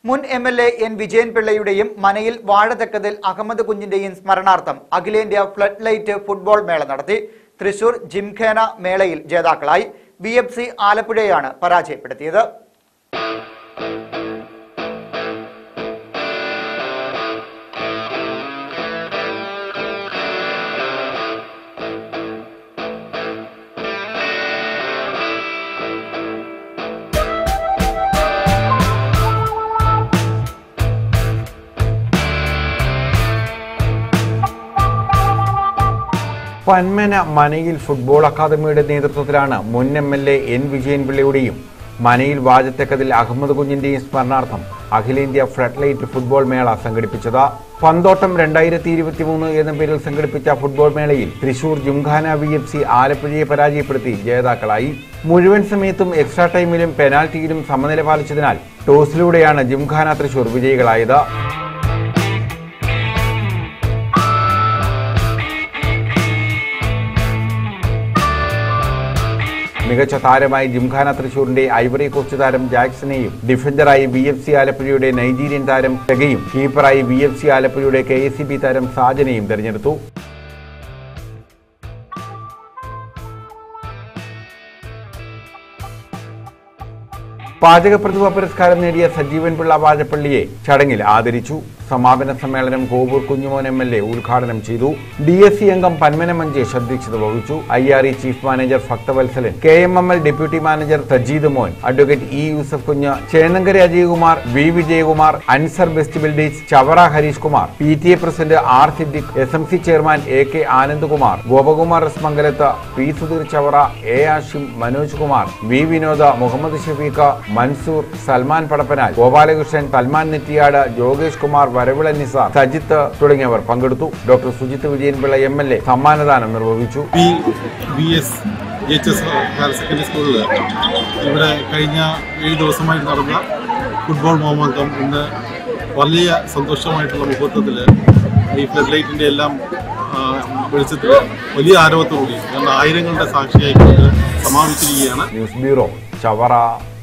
മുൻ M L A N Vijayan പിള്ളയുടെയും മനയിൽ വാഴതെക്കതിൽ അഹമ്മദ് കുഞ്ഞിന്റെയും സ്മരണാർത്ഥം അഖിലേന്ത്യാ ഫ്ലഡ് ലൈറ്റ് ഫുട്ബോൾ മേള നടത്തി തൃശൂർ ജിംഖേന മേളയിൽ ജേതാക്കളായി ബി എഫ് സി ആലപ്പുഴയാണ് പരാജയപ്പെടുത്തിയത് പന്മന മനയിൽ ഫുട്ബോൾ അക്കാദമിയുടെ നേതൃത്വത്തിലാണ് മുൻ എം എൽ എ എൻ വിജയൻപിള്ളയുടെയും മനയിൽ വാജത്തക്കതിൽ അഹമ്മദ് കുഞ്ഞിന്റെയും സ്മരണാർത്ഥം അഖിലേന്ത്യാ ഫ്ലഡ് ഫുട്ബോൾ മേള സംഘടിപ്പിച്ചത് പന്തോട്ടം രണ്ടായിരത്തി ഇരുപത്തി മൂന്ന് എന്ന പേരിൽ സംഘടിപ്പിച്ച ഫുട്ബോൾ മേളയിൽ Thrissur Gymkhana V F C ആലപ്പുഴയെ പരാജയപ്പെടുത്തി ജേതാക്കളായി മുഴുവൻ സമയത്തും എക്സ്ട്രാ ടൈമിലും പെനാൽറ്റിയിലും സമനില പാലിച്ചതിനാൽ ടോസിലൂടെയാണ് ജിംഖാന തൃശൂർ വിജയികളായത് മികച്ച താരമായി ജിംഖാന തൃശൂരിന്റെ ഐവറി കോസ്റ്റ് താരം ജാക്സനെയും ഡിഫൻഡറായി ബി എഫ് സി ആലപ്പുഴയുടെ നൈജീരിയൻ താരം പെഗയും കീപ്പറായി ബി എഫ് സി ആലപ്പുഴയുടെ കെ എസ് സി ബി താരം സാജനെയും തെരഞ്ഞെടുത്തു പാചക പ്രതിഭ പുരസ്കാരം നേടിയ സജീവൻ പിള്ള വാഴപ്പള്ളിയെ ചടങ്ങിൽ ആദരിച്ചു സമാപന സമ്മേളനം Kovoor Kunjumon M L A ഉദ്ഘാടനം ചെയ്തു ഡി എസ് സി അംഗം പന്മന മഞ്ചേഷ് അധ്യക്ഷത വഹിച്ചു I R E chief manager Bhakthavalsalan K M M L deputy manager Thajeed Mon advocate E Yusuf Kunju Chennankara Ajayakumar V Vijayakumar Ansar best builders Chavara Harish Kumar P T A president R Siddique S M C chairman A K Anandkumar Gopakumar S Mangalath P Sudheer Chavara A Ashim Manoj Kumar V Vinoda Muhammad Shafeeq Mansoor Salman പടപ്പനാൽ Gopalakrishnan Salman നെറ്റിയാട് ജോഗേഷ് Kumar വരവിള Nisar Sajith തുടങ്ങിയവർ പങ്കെടുത്തു doctor Sujith Vijayan Pillai M L A സമ്മാനദാനം നിർവഹിച്ചു B B S H S higher secondary സ്കൂളിൽ ഇവിടെ കഴിഞ്ഞ ഏഴ് ദിവസമായിട്ട് നടന്ന football മോമന്തം ഇന്ന് വലിയ സന്തോഷമായിട്ടുള്ള മുഹൂർത്തത്തിൽ ഈ ഫ്ലഡ് ലൈറ്റിൻ്റെ എല്ലാം ആ, വെളിച്ചത്തിൽ വലിയ ആരവത്തോടുകൂടി കാരണം ആയിരങ്ങളുടെ സാക്ഷിയായിക്കൊണ്ട് സമാപിച്ചിരിക്കുകയാണ് ന്യൂസ് ബ്യൂറോ ചവറ